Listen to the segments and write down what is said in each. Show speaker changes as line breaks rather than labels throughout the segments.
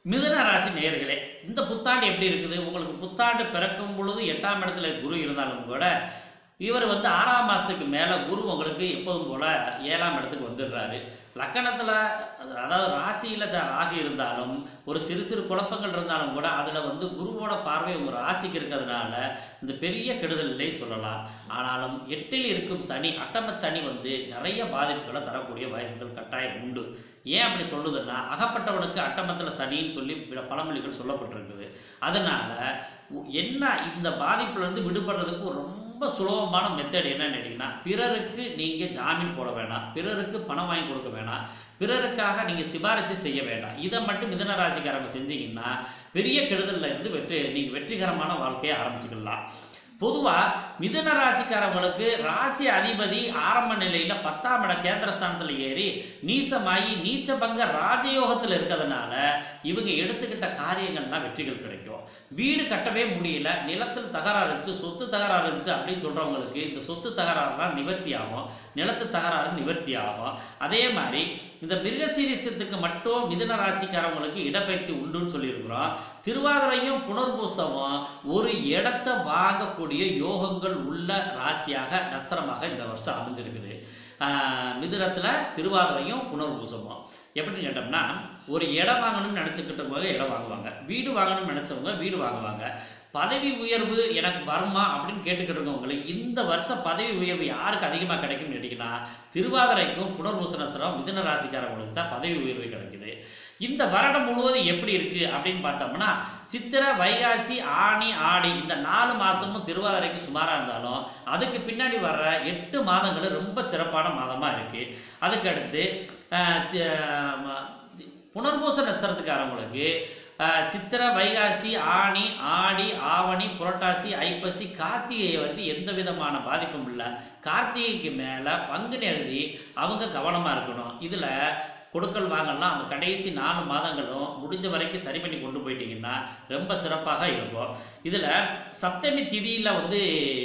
மிதுன ராசி நேயர்களே இந்த புத்தாண்டு எப்படி இருக்குது உங்களுக்கு புத்தாண்டு பிறக்கும் பொழுது எட்டாம் இடத்துல குரு இருந்தாலும் கூட இவர் வந்து ஆறாம் மாதத்துக்கு மேலே குரு உங்களுக்கு எப்போதும் போல் ஏழாம் இடத்துக்கு வந்துடுறாரு லக்கணத்தில் அதாவது ராசியில் ராகு இருந்தாலும் ஒரு சிறு சிறு குழப்பங்கள் இருந்தாலும் கூட அதில் வந்து குருவோட பார்வை உங்கள் ராசிக்கு இருக்கிறதுனால இந்த பெரிய கெடுதல்லே சொல்லலாம் ஆனாலும் எட்டில் இருக்கும் சனி அட்டம சனி வந்து நிறைய பாதிப்புகளை தரக்கூடிய வாய்ப்புகள் கட்டாயம் உண்டு ஏன் அப்படி சொல்லுதுன்னா அகப்பட்டவனுக்கு அட்டமத்தில் சனின்னு சொல்லி பிற பழமொழிகள் சொல்லப்பட்டிருக்குது அதனால் என்ன இந்த பாதிப்புலேருந்து விடுபடுறதுக்கு ஒரு ரொம்ப சுலபமான மெத்தட் என்னன்னு கேட்டிங்கன்னா பிறருக்கு நீங்கள் ஜாமீன் போட வேணாம் பிறருக்கு பணம் வாங்கி கொடுக்க வேணாம் பிறருக்காக நீங்கள் சிபாரிசு செய்ய வேண்டாம் இதை மட்டும் மிதன ராசிக்காரங்க செஞ்சீங்கன்னா பெரிய கெடுதல்ல இருந்து வெற்றி நீங்கள் வெற்றிகரமான வாழ்க்கையை ஆரம்பிச்சுக்கலாம் பொதுவாக மிதுன ராசிக்காரங்களுக்கு ராசி அதிபதி ஆரம்ப நிலையில் பத்தாம் இட கேந்திரஸ்தானத்தில் ஏறி நீசமாகி நீச்சபங்க ராஜயோகத்தில் இருக்கிறதுனால இவங்க எடுத்துக்கிட்ட காரியங்கள்லாம் வெற்றிகள் கிடைக்கும் வீடு கட்டவே முடியல நிலத்தில் தகராறு இருந்துச்சு சொத்து தகராறு இருந்துச்சு அப்படின்னு சொல்கிறவங்களுக்கு இந்த சொத்து தகராறுலாம் நிவர்த்தி ஆகும் நிலத்து தகராறு நிவர்த்தி ஆகும் அதே மாதிரி இந்த மிருகசீரிசத்துக்கு மட்டும் மிதுன ராசிக்காரவங்களுக்கு இடப்பயிற்சி உண்டுன்னு சொல்லியிருக்கிறோம் திருவாதிரையும் புனர்பூசமும் ஒரு இடத்த வாங்கக்கூடிய யோகங்கள் உள்ள ராசியாக நஸ்திரமாக இந்த வருஷம் அமைஞ்சிருக்குது ஆஹ் மிதுனத்தில் திருவாதிரையும் புனர்பூசமும் எப்படின்னு கேட்டோம்னா ஒரு இடம் வாங்கணும்னு நினச்சிக்கிட்ட போது இடம் வாங்குவாங்க வீடு வாங்கணும்னு நினச்சவங்க வீடு வாங்குவாங்க பதவி உயர்வு எனக்கு வருமா அப்படின்னு கேட்டுக்கிட்டு இந்த வருஷம் பதவி உயர்வு யாருக்கு அதிகமாக கிடைக்கும்னு கேட்டிங்கன்னா திருவாதிரைக்கும் புனர்பூசனஸ்திரம் மிதுன ராசிக்காரங்களுக்கு தான் பதவி உயர்வு கிடைக்குது இந்த வருடம் முழுவதும் எப்படி இருக்குது அப்படின்னு பார்த்தோம்னா சித்திரை வைகாசி ஆணி ஆடி இந்த நாலு மாதமும் திருவாதிரைக்கு சுமாராக இருந்தாலும் அதுக்கு பின்னாடி வர்ற எட்டு மாதங்கள் ரொம்ப சிறப்பான மாதமாக இருக்குது அதுக்கு அடுத்து ஆஹ், சி- ம- புனர்பூச நஸ்திரத்துக்காரங்களுக்கு ஆஹ், சித்திரை வைகாசி ஆணி ஆடி ஆவணி புரட்டாசி ஐப்பசி கார்த்திகை வரைக்கும் எந்த விதமான பாதிப்பும் இல்லை கார்த்திகைக்கு மேலே பங்கு எழுதி அவங்க கவனமாக இருக்கணும் இதில் கொடுக்கல் வாங்கலாம் அந்த கடைசி நாலு மாதங்களும் முடிஞ்ச வரைக்கும் சரி பண்ணி கொண்டு போயிட்டீங்கன்னா ரொம்ப சிறப்பாக இருக்கும் இதில் சப்தமி திதியில் வந்து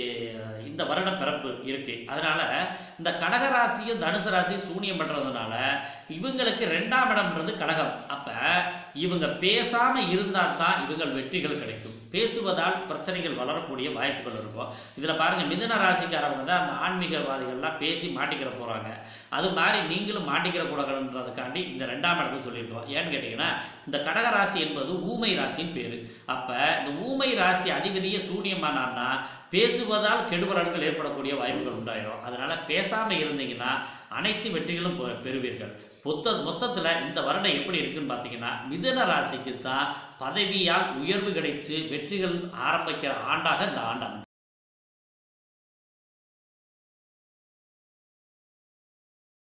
இந்த வருட பிறப்பு இருக்குது அதனால் இந்த கடக ராசியும் தனுசு ராசியும் சூனியம் பண்ணுறதுனால இவங்களுக்கு ரெண்டாம் இடம்ன்றது கடகம் அப்போ இவங்க பேசாமல் இருந்தால் தான் இவங்கள் வெற்றிகள் கிடைக்கும் பேசுவதால் பிரச்சனைகள் வளரக்கூடிய வாய்ப்புகள் இருக்கும் இதில் பாருங்கள் மிதுன ராசிக்காரவங்க தான் அந்த ஆன்மீகவாதிகள்லாம் பேசி மாட்டிக்கிற போகிறாங்க அது மாதிரி நீங்களும் மாட்டிக்கிற கூடாதுன்றதுக்காண்டி இந்த ரெண்டாம் இடத்தை சொல்லியிருக்கோம் ஏன்னு கேட்டிங்கன்னா இந்த கடக ராசி என்பது ஊமை ராசின்னு பேர் அப்போ இந்த ஊமை ராசி அதிபதியே சூனியமானான்னா பேசுவதால் கெடுபலன்கள் ஏற்படக்கூடிய வாய்ப்புகள் உண்டாயிரும் அதனால் பேசாமல் இருந்தீங்கன்னா அனைத்து வெற்றிகளும் பெ- பெறுவீர்கள் மொத்த மொத்தத்தில் இந்த வருடம் எப்படி இருக்குன்னு பார்த்தீங்கன்னா மிதுன ராசிக்கு தான் பதவியால் உயர்வு கிடைச்சு வெற்றிகள் ஆரம்பிக்கிற ஆண்டாக இந்த ஆண்டு அமைஞ்சிருக்கு